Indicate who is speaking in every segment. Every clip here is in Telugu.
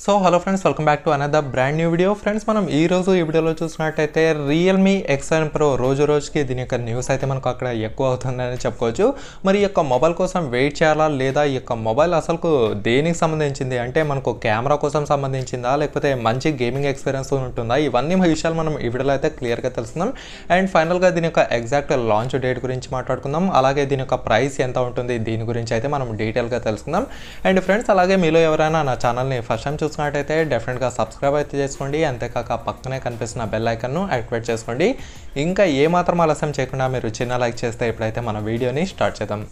Speaker 1: so hello friends welcome back to another brand new video friends మనం ఈ రోజు ఈ వీడియోలో చూసినట్టయితే రియల్మీ ఎక్స్ఎన్ ప్రో రోజు రోజుకి దీని యొక్క న్యూస్ అయితే మనకు అక్కడ ఎక్కువ అవుతుందని చెప్పుకోవచ్చు మరి ఈ యొక్క మొబైల్ కోసం వెయిట్ చేయాలా లేదా ఈ యొక్క మొబైల్ అసలు దేనికి సంబంధించింది అంటే మనకు కెమెరా కోసం సంబంధించిందా లేకపోతే మంచి గేమింగ్ ఎక్స్పీరియన్స్ ఉంటుందా ఇవన్నీ విషయాలు మనం ఈ వీడియోలో అయితే క్లియర్గా తెలుసుకుందాం అండ్ ఫైనల్గా దీని యొక్క ఎగ్జాక్ట్ లాంచ్ డేట్ గురించి మాట్లాడుకుందాం అలాగే దీని యొక్క ప్రైస్ ఎంత ఉంటుంది దీని గురించి అయితే మనం డీటెయిల్గా తెలుసుకుందాం అండ్ ఫ్రెండ్స్ అలాగే మీలో ఎవరైనా నా ఛానల్ని ఫస్ట్ టైం చూసుకున్నట్టయితే డెఫినెట్గా సబ్స్క్రైబ్ అయితే చేసుకోండి అంతేకాక పక్కనే కనిపిస్తున్న బెల్ ఐకన్ను యాక్టివేట్ చేసుకోండి ఇంకా ఏమాత్రం ఆలస్యం చేయకుండా మీరు చిన్న లైక్ చేస్తే ఇప్పుడైతే మన వీడియోని స్టార్ట్ చేద్దాం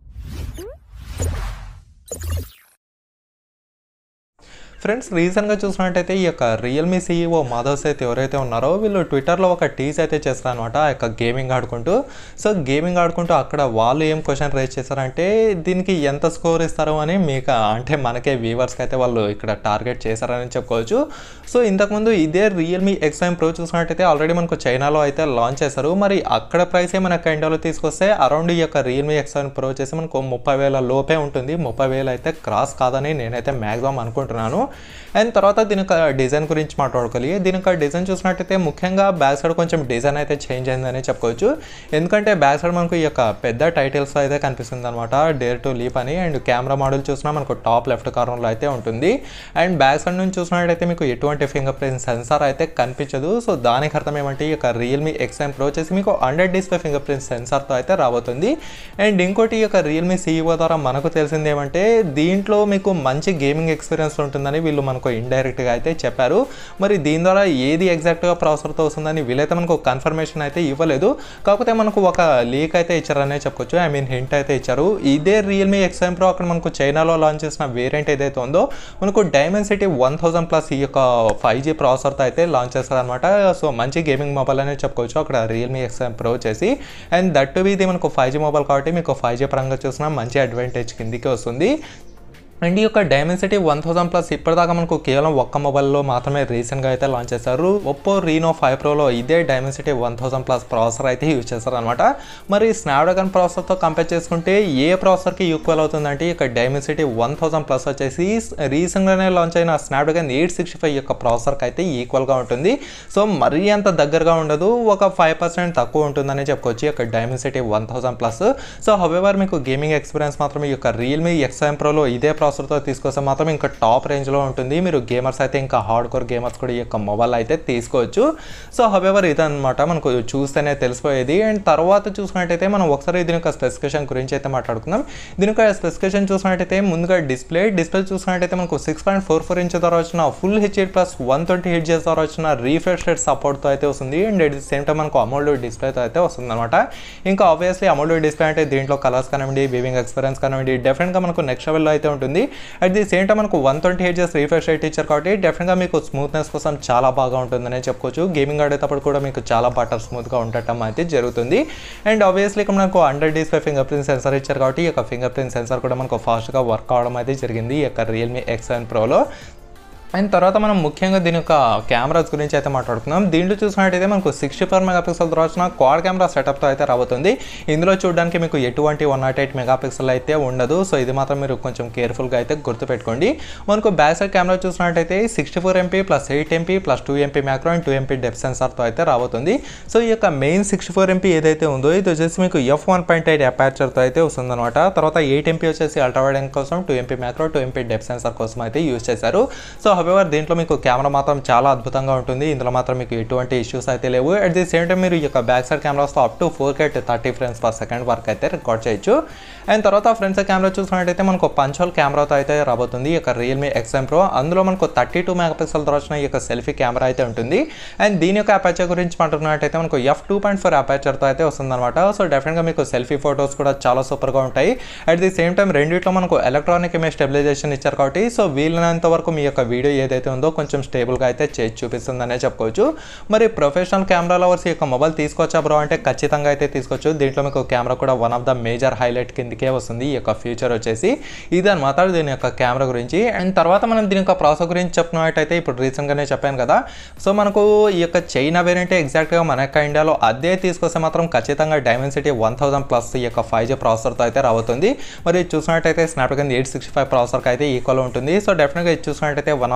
Speaker 1: ఫ్రెండ్స్ రీసెంట్గా చూసినట్టయితే ఈ యొక్క రియల్మీ సీఈఓ మాధవ్ సేత్ ఎవరైతే ఉన్నారో వీళ్ళు ట్విట్టర్లో ఒక టీజ్ అయితే చేస్తారనమాట ఆ యొక్క గేమింగ్ ఆడుకుంటూ సో గేమింగ్ ఆడుకుంటూ అక్కడ వాళ్ళు ఏం క్వశ్చన్ రేజ్ చేశారంటే దీనికి ఎంత స్కోర్ ఇస్తారు అని మీకు అంటే మనకే వ్యూవర్స్కి అయితే వాళ్ళు ఇక్కడ టార్గెట్ చేశారని చెప్పుకోవచ్చు సో ఇంతకుముందు ఇదే రియల్మీ ఎక్స్ఐమ్ ప్రో చూసినట్టయితే ఆల్రెడీ మనకు చైనాలో అయితే లాంచ్ చేశారు మరి అక్కడ ప్రైస్ మనకు ఇండియాలో తీసుకొస్తే అరౌండ్ ఈ యొక్క రియల్మీ ఎక్స్ఐమ్ ప్రో వచ్చేసి మనకు ముప్పై వేల లోపే ఉంటుంది ముప్పై వేలు అయితే క్రాస్ కాదని నేనైతే మ్యాక్సిమం అనుకుంటున్నాను అండ్ తర్వాత దీని యొక్క డిజైన్ గురించి మాట్లాడుకోవాలి దీని యొక్క డిజైన్ చూసినట్టయితే ముఖ్యంగా బ్యాక్ సైడ్ కొంచెం డిజైన్ అయితే చేంజ్ అయిందని చెప్పుకోవచ్చు ఎందుకంటే బ్యాక్ సైడ్ మనకు ఈ యొక్క పెద్ద టైటిల్స్ అయితే కనిపిస్తుంది అనమాట డేర్ టు లీప్ అని అండ్ కెమెరా మోడల్ చూసినా మనకు టాప్ లెఫ్ట్ కార్నర్లో అయితే ఉంటుంది అండ్ బ్యాక్ సైడ్ నుంచి చూసినట్టయితే మీకు ఎటువంటి ఫింగర్ ప్రింట్ సెన్సార్ అయితే కనిపించదు సో దానికి అర్థం ఏమంటే ఈ యొక్క రియల్మీ ఎక్స్ఎం ప్రో వచ్చేసి మీకు హండ్రెడ్ డిస్ప్లే ఫింగర్ ప్రింట్ సెన్సార్తో అయితే రాబోతుంది అండ్ ఇంకోటి ఈ యొక్క రియల్మీ సీఈఓ ద్వారా మనకు తెలిసింది ఏమంటే దీంట్లో మీకు మంచి గేమింగ్ ఎక్స్పీరియన్స్ ఉంటుందని వీళ్ళు మనకు ఇండైరెక్ట్గా అయితే చెప్పారు మరి దీని ద్వారా ఏది ఎగ్జాక్ట్గా ప్రాసెసర్తో వస్తుందని వీళ్ళైతే మనకు కన్ఫర్మేషన్ అయితే ఇవ్వలేదు కాకపోతే మనకు ఒక లీక్ అయితే ఇచ్చారనే చెప్పుకోవచ్చు ఐ మీన్ హింట్ అయితే ఇచ్చారు ఇదే రియల్మీ ఎక్స్ఎం ప్రో అక్కడ మనకు చైనాలో లాంచ్ చేసిన వేరియంట్ ఏదైతే ఉందో మనకు డైమెన్సిటీ వన్ థౌసండ్ ప్లస్ ఈ యొక్క ఫైవ్ జీ ప్రాసెసర్తో అయితే లాంచ్ చేస్తారనమాట సో మంచి గేమింగ్ మొబైల్ అనేది చెప్పుకోవచ్చు అక్కడ రియల్మీ ఎక్స్ఎం ప్రో వచ్చేసి అండ్ దట్ ఇది మనకు ఫైవ్ జీ మొబైల్ కాబట్టి మీకు ఫైవ్ జీ పరంగా చూసినా మంచి అడ్వాంటేజ్ కిందికి వస్తుంది అండ్ ఈ యొక్క డైమెన్సిటీ వన్ థౌసండ్ ప్లస్ ఇప్పటిదాకా మనకు కేవలం ఒక్క మొబైల్లో మాత్రమే రీసెంట్గా అయితే లాంచ్ చేశారు ఒప్పో రీనో ఫైవ్ ప్రోలో ఇదే Dimensity one thousand plus processor అయితే యూజ్ చేస్తారు అనమాట మరి స్నాప్డ్రాగన్ ప్రాసెసర్తో కంపేర్ చేసుకుంటే ఏ ప్రాసెసర్కి ఈక్వల్ అవుతుందంటే ఈ యొక్క డైమెన్సిటీ వన్ థౌసండ్ ప్లస్ వచ్చేసి రీసెంట్గానే లాంచ్ అయిన స్నాప్డ్రాగన్ ఎయిట్ సిక్స్టీ ఫైవ్ యొక్క ప్రాసెసర్కి అయితే ఈక్వల్గా ఉంటుంది సో మరీ అంత దగ్గరగా ఉండదు ఒక ఫైవ్ పర్సెంట్ తక్కువ ఉంటుందని చెప్పుకోవచ్చు ఈ యొక్క Dimensity one thousand plus so however మీకు గేమింగ్ ఎక్స్పీరియన్స్ మాత్రం ఈ యొక్క రియల్మీ ఎక్స్ఎం ప్రోలో ఇదే ప్రాసెసర్తో తీసుకొస్తే మాత్రం ఇంకా టాప్ రేంజ్లో ఉంటుంది మీరు గేమర్స్ అయితే ఇంకా హార్డ్ కోర్ గేమర్స్ కూడా ఈ యొక్క మొబైల్ అయితే తీసుకోవచ్చు సో హవెవర్ ఇదనమాట మనకు చూస్తేనే తెలిసిపోయేది అండ్ తర్వాత చూసుకున్నట్టయితే మనం ఒకసారి దీని యొక్క స్పెసిఫికేషన్ గురించి అయితే మాట్లాడుకుందాం దీని యొక్క స్పెసిఫికేషన్ చూసినట్టయితే ముందుగా డిస్ప్లే డిస్ప్లే చూసినట్టయితే మనకు six point four four inch ద్వారా వచ్చిన full HD plus one twenty Hz ద్వారా వచ్చిన రీఫ్రెష్ రేట్ సపోర్ట్తో అయితే వస్తుంది and at the same time మనకు అమౌల్డ్ డిస్ప్లేతో అయితే వస్తుంది అనమాట ఇంకా ఆబ్వియస్లీ అమౌల్డ్ డిస్ప్లే అంటే దీంట్లో కలర్స్ కానివ్వండి వివింగ్ ఎక్స్పీరియన్స్ కానివ్వండి డెఫినెట్గా మనకు నెక్స్ట్ లెవెల్లో అయితే ఉంటుంది అట్ ది సేమ్ టైం మనకు one twenty Hz refresh rate ఇచ్చారు కాబట్టి డెఫినెట్గా మీకు స్మూత్నెస్ కోసం చాలా బాగా ఉంటుందనే చెప్పుకోవచ్చు గేమింగ్ ఆడేటప్పుడు కూడా మీకు చాలా బటర్ స్మూత్గా ఉండటం అయితే జరుగుతుంది అండ్ ఆబ్వియస్లీ ఇక్కడ మనకు hundred display finger print sensor ఇచ్చారు కాబట్టి ఈ యొక్క ఫింగర్ ప్రింట్ సెన్సార్ కూడా మనకు ఫాస్ట్గా వర్క్ అవడం అయితే జరిగింది ఈ యొక్క రియల్మీ ఎక్స్ సెవెన్ ప్రోలో అండ్ తర్వాత మనం ముఖ్యంగా దీని యొక్క కెమెరాస్ గురించి అయితే మాట్లాడుకుందాం దీంట్లో చూసినట్టయితే మనకు సిక్స్టీ ఫోర్ మెగాపిక్సెల్ ద్వారా వచ్చిన క్వాడ్ కెమెరా సెటప్తో అయితే రాబోతుంది ఇందులో చూడడానికి మీకు ఎటువంటి వన్ నాట్ ఎయిట్ మెగాపిక్సెల్ అయితే ఉండదు సో ఇది మాత్రం మీరు కొంచెం కేర్ఫుల్గా అయితే గుర్తుపెట్టుకోండి మనకు బ్యాక్ సైడ్ కెమెరా చూసినట్టయితే sixty four MP plus eight MP plus two MP macro and two MP depth సెన్సార్తో అయితే రాబోతుంది సో ఈ యొక్క మెయిన్ సిక్స్టీ ఫోర్ ఎంపీ ఏదైతే ఉందో ఇది వచ్చేసి మీకు ఎఫ్ వన్ పాయింట్ ఎయిట్ అపాచర్తో అయితే వస్తుందన్నమాట తర్వాత ఎయిట్ ఎంపీ వచ్చేసి అల్ట్రావైడ్ కోసం two MP macro two MP depth sensor కోసం అయితే యూజ్ చేశారు సో హవెవర్ దీంట్లో మీకు కెమెరా మాత్రం చాలా అద్భుతంగా ఉంటుంది ఇందులో మాత్రం మీకు ఎటువంటి ఇష్యూస్ అయితే లేవు అట్ ది సేమ్ టైం మీరు ఈ యొక్క బ్యాక్ సైడ్ కెమెరాస్తో up to four K thirty frames per second వరకు అయితే రికార్డ్ చేయొచ్చు అండ్ తర్వాత ఫ్రంట్ సైడ్ కెమెరా చూసినట్టయితే మనకు పంచోల్ కెమెరాతో అయితే రాబోతుంది ఈ యొక్క రియల్మీ ఎక్స్ఎం ప్రో అందులో మనకు థర్టీ టూ మెగా పిక్సెల్ ద్వారా వచ్చిన ఈ యొక్క సెల్ఫీ కెమెరా అయితే ఉంటుంది అండ్ దీని యొక్క అపాచర్ గురించి మాట్లాడుకున్నట్టయితే మనకు ఎఫ్ టూ పాయింట్ ఫోర్ అపాచర్తో అయితే వస్తుందన్నమాట సో డెఫినెట్గా మీకు సెల్ఫీ ఫోటోస్ కూడా చాలా సూపర్గా ఉంటాయి అట్ ది సేమ్ టైం రెండిట్లో మనకు ఎలక్ట్రానిక్ ఇమేజ్ స్టెబిలైజేషన్ ఇచ్చారు కాబట్టి సో వీలైనంత వరకు మీ యొక్క వీడియో ఏదైతే ఉందో కొంచెం స్టేబుల్గా అయితే చేసి చూపిస్తుందనే చెప్పుకోవచ్చు మరి ప్రొఫెషనల్ కెమెరా లవర్స్ ఈ యొక్క మొబైల్ తీసుకొచ్చా బ్రో అంటే ఖచ్చితంగా అయితే తీసుకోవచ్చు దీంట్లో మీకు కెమెరా కూడా one of the major highlight కిందకే వస్తుంది ఈ యొక్క ఫ్యూచర్ వచ్చేసి ఇదన్నమాట దీని యొక్క కెమెరా గురించి అండ్ తర్వాత మనం దీని యొక్క ప్రాసెస్ గురించి చెప్పుకున్నట్టయితే ఇప్పుడు రీసెంట్గానే చెప్పాను కదా సో మనకు ఈ యొక్క చైనా వేరియంటే ఎగ్జాక్ట్గా మన యొక్క ఇండియాలో అదే తీసుకొస్తే మాత్రం ఖచ్చితంగా డైమెన్సిటీ వన్ థౌసండ్ ప్లస్ ఈ యొక్క ఫైవ్ జీ ప్రాసెసర్తో అయితే రాబోతుంది మరి చూసినట్టయితే స్నాప్డ్రాగన్ ఎయిట్ సిక్స్టీ ఫైవ్ ప్రాసెసర్కి అయితే ఈక్వల్ ఉంటుంది సో డెఫినెట్గా ఇది చూసినట్టయితే one of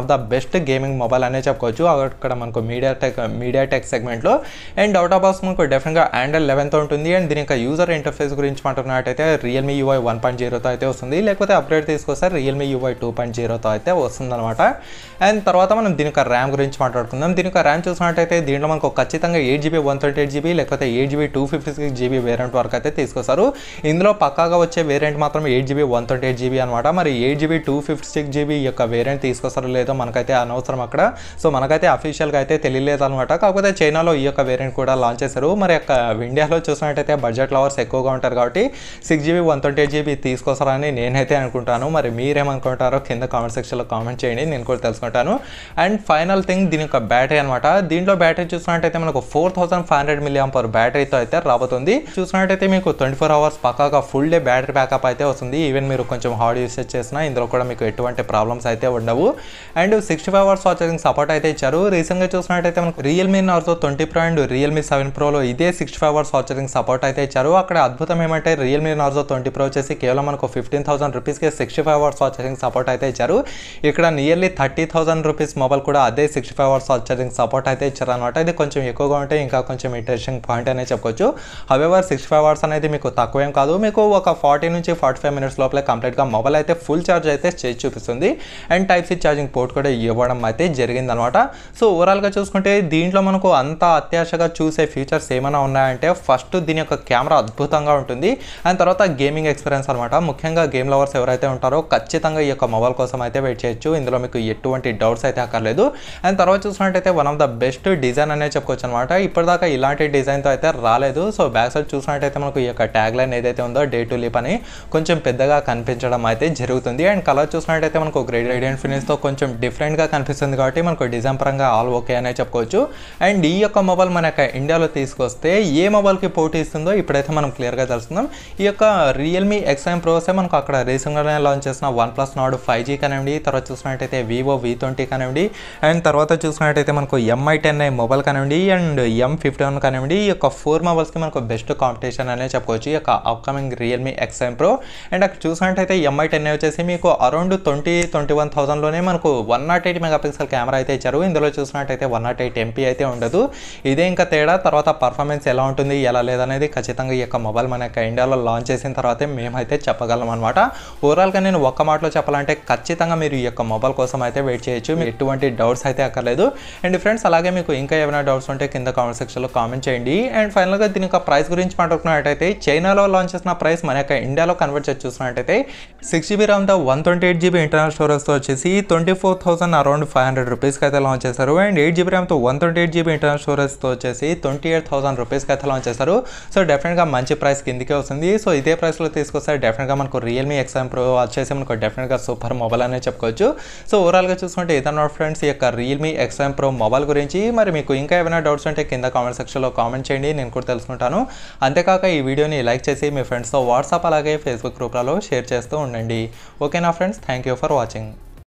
Speaker 1: of the best gaming mobile అనే చెప్పుకోవచ్చు అక్కడ మనకు మీడియా టెక్ మీడియా టెక్ సెగ్మెంట్లో అండ్ అవుట్ ఆఫ్ బాక్స్ మనకు డెఫినెట్గా ఆండ్రాయిడ్ లెవెన్తో ఉంటుంది అండ్ దీని యొక్క యూజర్ ఇంటర్ఫేస్ గురించి మాట్లాడినట్టయితే రియల్మీ యూఐ వన్ పాయింట్ జీరోతో అయితే వస్తుంది లేకపోతే అప్గ్రేడ్ తీసుకొస్తే రియల్మీ యూఐ టూ పాయింట్ జీరోతో అయితే వస్తుందన్నమాట అండ్ తర్వాత మనం దీని యొక్క ర్యామ్ గురించి మాట్లాడుకుందాం దీని యొక్క ర్యామ్ చూసినట్టయితే దీంట్లో మనకు ఖచ్చితంగా eight GB one thirty eight GB లేకపోతే eight GB two fifty six GB variant వరకు అయితే తీసుకొస్తారు ఇందులో పక్కాగా వచ్చే వేరియంట్ మాత్రం eight GB one thirty eight GB అనమాట మరి eight GB two fifty six GB యొక్క వేరియంట్ తీసుకొస్తారో లేదో మనకైతే అనవసరం అక్కడ సో మనకైతే అఫీషియల్గా అయితే తెలియలేదు అనమాట కాకపోతే చైనాలో ఈ యొక్క వేరియంట్ కూడా లాంచ్ చేశారు మరి యొక్క ఇండియాలో చూసినట్టయితే బడ్జెట్ లవర్స్ ఎక్కువగా ఉంటారు కాబట్టి six GB one twenty eight GB తీసుకొస్తారని నేనైతే అనుకుంటాను మరి మీరేమనుకుంటారో కింద కామెంట్ సెక్షన్లో కామెంట్ చేయండి నేను కూడా తెలుసుకుంటాను అండ్ ఫైనల్ థింగ్ దీని యొక్క బ్యాటరీ అనమాట దీంట్లో బ్యాటరీ చూసినట్టయితే మనకు four thousand five hundred milliamp per బ్యాటరీతో అయితే రాబోతుంది చూసినట్టయితే మీకు ట్వంటీ ఫోర్ అవర్స్ పక్కాగా ఫుల్ డే బ్యాటరీ బ్యాకప్ అయితే వస్తుంది ఈవెన్ మీరు కొంచెం హార్డ్ యూసేజ్ చేసినా ఇందులో కూడా మీకు ఎటువంటి ప్రాబ్లమ్స్ అయితే ఉండవు and sixty five hours watching support అయితే ఇచ్చారు రీసెంట్గా చూసినట్టయితే మనకు Realme Narzo twenty pro and Realme seven ప్రోలో ఇదే sixty five hours watching support అయితే ఇచ్చారు అక్కడ అద్భుతం ఏమంటే రియల్మీ నార్జో ట్వంటీ ప్రో వచ్చేసి కేవలం మనకు ఫిఫ్టీన్ థౌసండ్ రూపీస్కి sixty five hours watching support అయితే ఇచ్చారు ఇక్కడ nearly thirty thousand rupees mobile కూడా అదే sixty five hours watching support అయితే ఇచ్చారు అనమాట ఇది కొంచెం ఎక్కువగా ఉంటే ఇంకా కొంచెం ఇంట్రెస్టింగ్ పాయింట్ అనే చెప్పుకోవచ్చు హవెవర్ సిక్స్టీ ఫైవ్ అవర్స్ అనేది మీకు తక్కువేం కాదు మీకు ఒక ఫార్టీ నుంచి ఫార్టీ ఫైవ్ మినిట్స్ లోపలే కంప్లీట్గా మొబైల్ అయితే ఫుల్ ఛార్జ్ అయితే చేసి చూపిస్తుంది and type C charging port కూడా ఇవ్వడం అయితే జరిగిందనమాట సో ఓవరాల్గా చూసుకుంటే దీంట్లో మనకు అంత అత్యాశగా చూసే ఫీచర్స్ ఏమైనా ఉన్నాయంటే ఫస్ట్ దీని యొక్క కెమెరా అద్భుతంగా ఉంటుంది అండ్ తర్వాత గేమింగ్ ఎక్స్పీరియన్స్ అనమాట ముఖ్యంగా గేమ్ లవర్స్ ఎవరైతే ఉంటారో ఖచ్చితంగా ఈ యొక్క మొబైల్ కోసం అయితే వెయిట్ చేయొచ్చు ఇందులో మీకు ఎటువంటి డౌట్స్ అయితే అక్కర్లేదు అండ్ తర్వాత చూసినట్టయితే one of the best design అనే చెప్పుకోవచ్చు అనమాట ఇప్పటిదాకా ఇలాంటి డిజైన్తో అయితే రాలేదు సో బ్యాక్ సైడ్ చూసినట్టయితే మనకు ఈ యొక్క ట్యాగ్ లైన్ ఏదైతే ఉందో డే టు లీప్ అని కొంచెం పెద్దగా కనిపించడం అయితే జరుగుతుంది అండ్ కలర్ చూసినట్టయితే మనకు గ్రేడియంట్ ఫినిష్తో కొంచెం డిఫరెంట్గా కనిపిస్తుంది కాబట్టి మనకు డిజైన్ పరంగా ఆల్ ఓకే అనే చెప్పుకోవచ్చు అండ్ ఈ యొక్క మొబైల్ మన యొక్క ఇండియాలో తీసుకొస్తే ఏ మొబైల్కి పోటీ ఇస్తుందో ఇప్పుడైతే మనం క్లియర్గా తెలుస్తున్నాం ఈ యొక్క రియల్మీ ఎక్స్ఐమ్ ప్రోసే మనకు అక్కడ రీసెంట్గానే లాంచ్ చేసిన OnePlus Nord five G కానివ్వండి తర్వాత చూసినట్టయితే వివో వి ట్వంటీ కానివ్వండి అండ్ తర్వాత చూసినట్టయితే మనకు ఎంఐ టెన్ ఐ మొబైల్ కానివ్వండి అండ్ ఎం ఫిఫ్టీ వన్ కానివ్వండి ఈ యొక్క ఫోర్ మొబైల్స్కి మనకు బెస్ట్ కాంపిటీషన్ అనే చెప్పుకోవచ్చు ఈ యొక్క అప్కమింగ్ రియల్మీ ఎక్స్ఐమ్ ప్రో అండ్ అక్కడ చూసినట్టయితే ఎంఐ టెన్ వచ్చేసి మీకు అరౌండ్ ట్వంటీ ట్వంటీ వన్ థౌసండ్లోనే మనకు one nought eight megapixel camera అయితే ఇచ్చారు ఇందులో చూసినట్టయితే వన్ నాట్ ఎయిట్ ఎంపీ అయితే ఉండదు ఇదే ఇంకా తేడా తర్వాత పర్ఫార్మెన్స్ ఎలా ఉంటుంది ఎలా లేదనేది ఖచ్చితంగా ఈ యొక్క మొబైల్ మన యొక్క ఇండియాలో లాంచ్ చేసిన తర్వాతే మేమైతే చెప్పగలం అనమాట ఓవరాల్గా నేను ఒక్క మాటలో చెప్పాలంటే ఖచ్చితంగా మీరు ఈ యొక్క మొబైల్ కోసం అయితే వెయిట్ చేయొచ్చు మీకు ఎటువంటి డౌట్స్ అయితే అక్కర్లేదు అండ్ ఫ్రెండ్స్ అలాగే మీకు ఇంకా ఏమైనా డౌట్స్ ఉంటే కింద కామెంట్ సెక్షన్లో కామెంట్ చేయండి అండ్ ఫైనల్గా దీని యొక్క ప్రైస్ గురించి మాట్లాడుకున్నట్టయితే చైనాలో లాంచ్ చేసిన ప్రైస్ మన యొక్క ఇండియాలో కన్వర్ట్ చేసి చూసినట్టయితే సిక్స్ జీబీ ర్యామ్తో one twenty eight GB internal స్టోరేజ్తో వచ్చేసి twenty four thousand around five hundred రూపీస్కి అయితే లాంచ్ చేశారు అండ్ ఎయిట్ జీబీ ర్యామ్తో one twenty eight GB internal స్టోరేజ్తో వచ్చేసి ట్వంటీ ఎయిట్ థౌసండ్ రూపీస్కి అయితే లాంచ్ చేశారు సో డెఫినెట్గా మంచి ప్రైస్ కిందికే వస్తుంది సో ఇదే ప్రైస్లో తీసుకొస్తే డెఫినెట్గా మనకు రియల్మీ ఎక్స్ఎం ప్రో వచ్చేసి మనకు డెఫినెట్గా సూపర్ మొబైల్ అనే చెప్పుకోవచ్చు సో ఓవరాల్గా చూసుకుంటే ఏదన్నా ఫ్రెండ్స్ ఈ యొక్క రియల్మీ ఎక్స్ఎం ప్రో మొబైల్ గురించి మరి మీకు ఇంకా ఏమైనా డౌట్స్ ఉంటే కింద కామెంట్ సెక్షన్లో కామెంట్ చేయండి నేను కూడా తెలుసుకుంటాను అంతేకాక ఈ వీడియోని లైక్ చేసి మీ ఫ్రెండ్స్తో వాట్సాప్ అలాగే ఫేస్బుక్ గ్రూప్లలో షేర్ చేస్తూ ఉండండి ఓకేనా friends thank you for watching